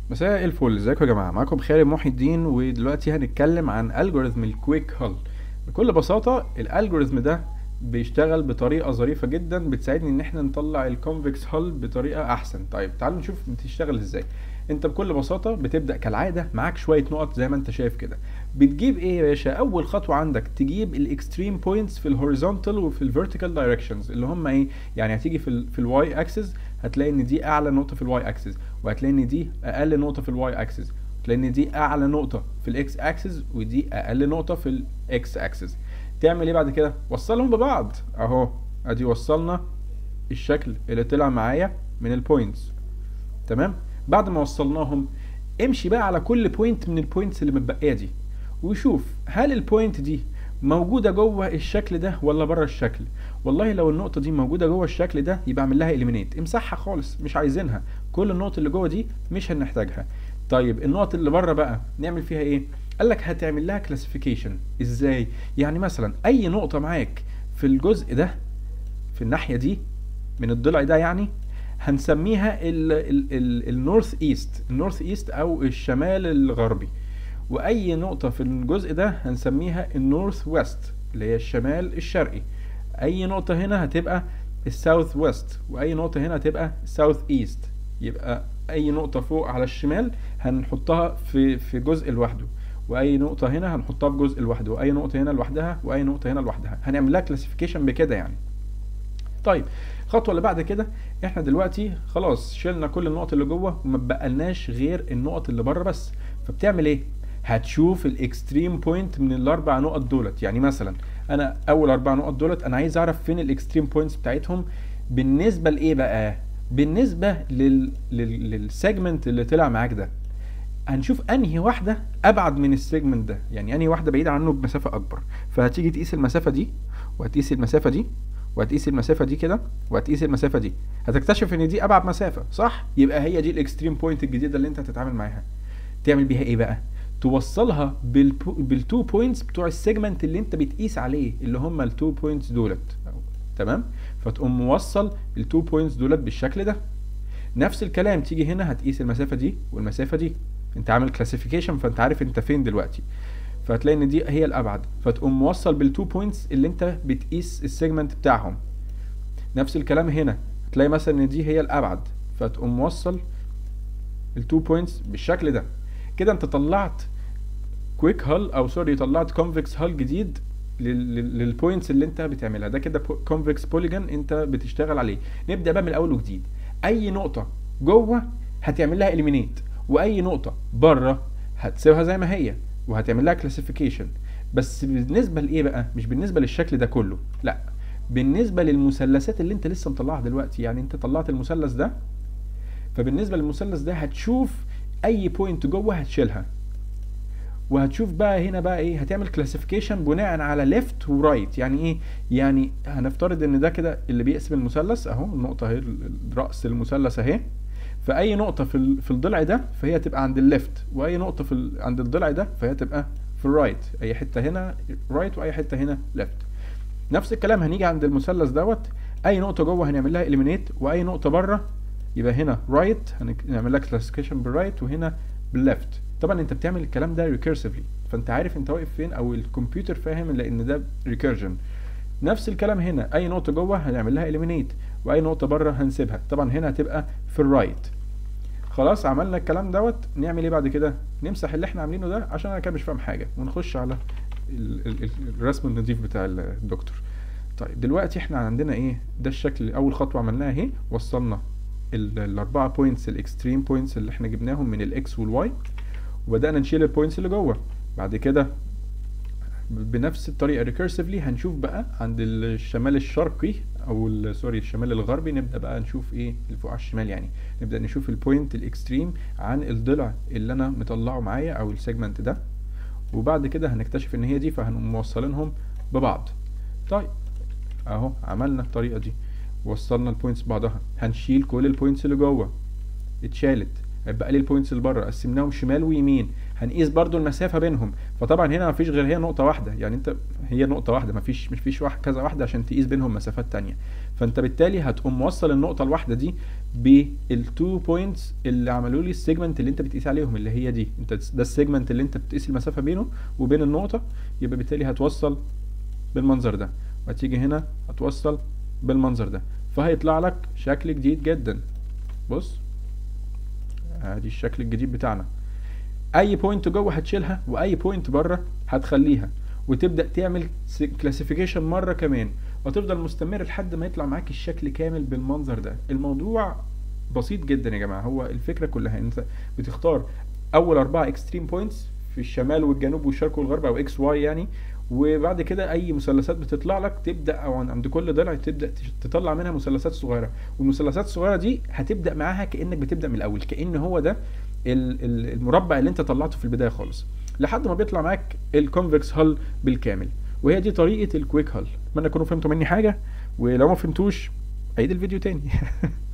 مساء الفل ازيكم يا جماعه معاكم خالد محي الدين ودلوقتي هنتكلم عن الجوريثم الكويك هول بكل بساطه الالجوريثم ده بيشتغل بطريقه ظريفه جدا بتساعدني ان احنا نطلع الكونفكس هول بطريقه احسن طيب تعالوا نشوف بتشتغل ازاي انت بكل بساطه بتبدا كالعاده معاك شويه نقط زي ما انت شايف كده بتجيب ايه يا باشا اول خطوه عندك تجيب الاكستريم بوينتس في الهوريزونتال وفي الفيرتيكال دايركشنز اللي هم ايه يعني هتيجي في ال في الواي اكسس هتلاقي ان دي اعلى نقطه في الواي اكسس وهتلاقي ان دي اقل نقطه في الواي اكسس هتلاقي ان دي اعلى نقطه في الاكس اكسس ودي اقل نقطه في الاكس اكسس تعمل ايه بعد كده وصلهم ببعض اهو ادي وصلنا الشكل اللي طلع معايا من البوينتس تمام بعد ما وصلناهم امشي بقى على كل بوينت من البوينتس اللي متبقيه دي وشوف هل البوينت دي موجوده جوه الشكل ده ولا بره الشكل والله لو النقطه دي موجوده جوه الشكل ده يبقى اعمل لها اليمينيت امسحها خالص مش عايزينها كل النقط اللي جوه دي مش هنحتاجها طيب النقط اللي بره بقى نعمل فيها ايه قال لك هتعمل لها كلاسيفيكيشن ازاي يعني مثلا اي نقطه معاك في الجزء ده في الناحيه دي من الضلع ده يعني هنسميها النورث ايست النورث ايست او الشمال الغربي واي نقطة في الجزء ده هنسميها النورث ويست اللي هي الشمال الشرقي اي نقطة هنا هتبقى الساوث ويست واي نقطة هنا هتبقى ساوث ايست يبقى اي نقطة فوق على الشمال هنحطها في في جزء لوحده واي نقطة هنا هنحطها في جزء لوحده واي نقطة هنا لوحدها واي نقطة هنا لوحدها هنعمل لها كلاسيفيكيشن بكده يعني طيب الخطوه اللي بعد كده احنا دلوقتي خلاص شلنا كل النقط اللي جوه وما بقالناش غير النقط اللي بره بس فبتعمل ايه هتشوف الاكستريم بوينت من الاربع نقط دولت يعني مثلا انا اول اربع نقط دولت انا عايز اعرف فين الاكستريم بوينتس بتاعتهم بالنسبه لايه بقى بالنسبه لل... لل... للسيجمنت اللي طلع معاك ده هنشوف انهي واحده ابعد من السيجمنت ده يعني انهي واحده بعيده عنه بمسافه اكبر فهتيجي تقيس المسافه دي وهتقيس المسافه دي وهتقيس المسافه دي كده وهتقيس المسافه دي هتكتشف ان دي ابعد مسافه صح يبقى هي دي الاكستريم بوينت الجديده اللي انت هتتعامل معاها تعمل بيها ايه بقى توصلها بالبو... بالتو بوينتس بتوع السيجمنت اللي انت بتقيس عليه اللي هم التو بوينتس دولت تمام فتقوم موصل التو بوينتس دولت بالشكل ده نفس الكلام تيجي هنا هتقيس المسافه دي والمسافه دي انت عامل كلاسيفيكيشن فانت عارف انت فين دلوقتي فهتلاقي ان دي هي الابعد فتقوم موصل بالتو بوينتس اللي انت بتقيس السيجمنت بتاعهم نفس الكلام هنا تلاقي مثلا ان دي هي الابعد فتقوم موصل التو بوينتس بالشكل ده كده انت طلعت كويك هال او سوري طلعت كونفكس هال جديد للبوينتس اللي انت بتعملها ده كده كونفكس بوليجون انت بتشتغل عليه نبدا بقى من الاول وجديد اي نقطه جوه هتعمل لها اليمينيت واي نقطه بره هتسيبها زي ما هي وهتعمل لها كلاسيفيكيشن بس بالنسبه لايه بقى مش بالنسبه للشكل ده كله لا بالنسبه للمثلثات اللي انت لسه مطلعها دلوقتي يعني انت طلعت المثلث ده فبالنسبه للمثلث ده هتشوف اي بوينت جوه هتشيلها وهتشوف بقى هنا بقى ايه هتعمل كلاسيفيكيشن بناء على ليفت ورايت يعني ايه يعني هنفترض ان ده كده اللي بيقسم المثلث اهو النقطه اهي راس المثلث اهي فاي نقطه في في الضلع ده فهي تبقى عند الليفت واي نقطه في عند الضلع ده فهي تبقى في الرايت اي حته هنا رايت واي حته هنا ليفت نفس الكلام هنيجي عند المثلث دوت اي نقطه جوه هنعمل لها اليمينيت واي نقطه بره يبقى هنا رايت هنعمل لها كلاسيفيكيشن بالرايت وهنا بالليفت طبعا انت بتعمل الكلام ده ريكيرسيفلي فانت عارف انت واقف فين او الكمبيوتر فاهم لان ده ريكيرجن نفس الكلام هنا اي نقطه جوه هنعمل لها اليمينيت واي نقطه بره هنسيبها طبعا هنا هتبقى في الرايت خلاص عملنا الكلام دوت نعمل ايه بعد كده نمسح اللي احنا عاملينه ده عشان انا كده مش فاهم حاجه ونخش على ال ال الرسم النظيف بتاع الدكتور طيب دلوقتي احنا عندنا ايه ده الشكل اول خطوه عملناها اهي وصلنا الاربعه بوينتس الاكستريم بوينتس اللي احنا جبناهم من الاكس والواي وبدانا نشيل البوينتس اللي جوه بعد كده بنفس الطريقه ريكيرسيفلي هنشوف بقى عند الشمال الشرقي او سوري الشمال الغربي نبدا بقى نشوف ايه اللي فوق على الشمال يعني نبدا نشوف البوينت الاكستريم عن الضلع اللي انا مطلعه معايا او السيجمنت ده وبعد كده هنكتشف ان هي دي فهنقوم موصلينهم ببعض طيب اهو عملنا الطريقه دي وصلنا البوينتس ببعضها هنشيل كل البوينتس اللي جوه اتشالت هيبقى لي البوينتس اللي بره قسمناهم شمال ويمين هنقيس برضو المسافه بينهم فطبعا هنا مفيش غير هي نقطه واحده يعني انت هي نقطه واحده مفيش مفيش واحد كذا واحده عشان تقيس بينهم مسافات تانية فانت بالتالي هتقوم موصل النقطه الواحده دي بالتو بوينتس اللي عملوا لي السيجمنت اللي انت بتقيس عليهم اللي هي دي انت ده السيجمنت اللي انت بتقيس المسافه بينه وبين النقطه يبقى بالتالي هتوصل بالمنظر ده وهتيجي هنا هتوصل بالمنظر ده فهيطلع لك شكل جديد جدا بص ادي الشكل الجديد بتاعنا اي بوينت جوه هتشيلها واي بوينت بره هتخليها وتبدا تعمل كلاسيفيكيشن مره كمان وتفضل مستمر لحد ما يطلع معاك الشكل كامل بالمنظر ده الموضوع بسيط جدا يا جماعه هو الفكره كلها انت بتختار اول اربعه اكستريم بوينتس في الشمال والجنوب والشرق والغرب او اكس واي يعني وبعد كده اي مثلثات بتطلع لك تبدا او عند كل ضلع تبدا تطلع منها مثلثات صغيره والمثلثات الصغيره دي هتبدا معاها كانك بتبدا من الاول كان هو ده المربع اللي انت طلعته في البدايه خالص لحد ما بيطلع معاك الكونفكس هال بالكامل وهي دي طريقه الكويك هال اتمنى تكونوا فهمتوا مني حاجه ولو ما فهمتوش عيد الفيديو تاني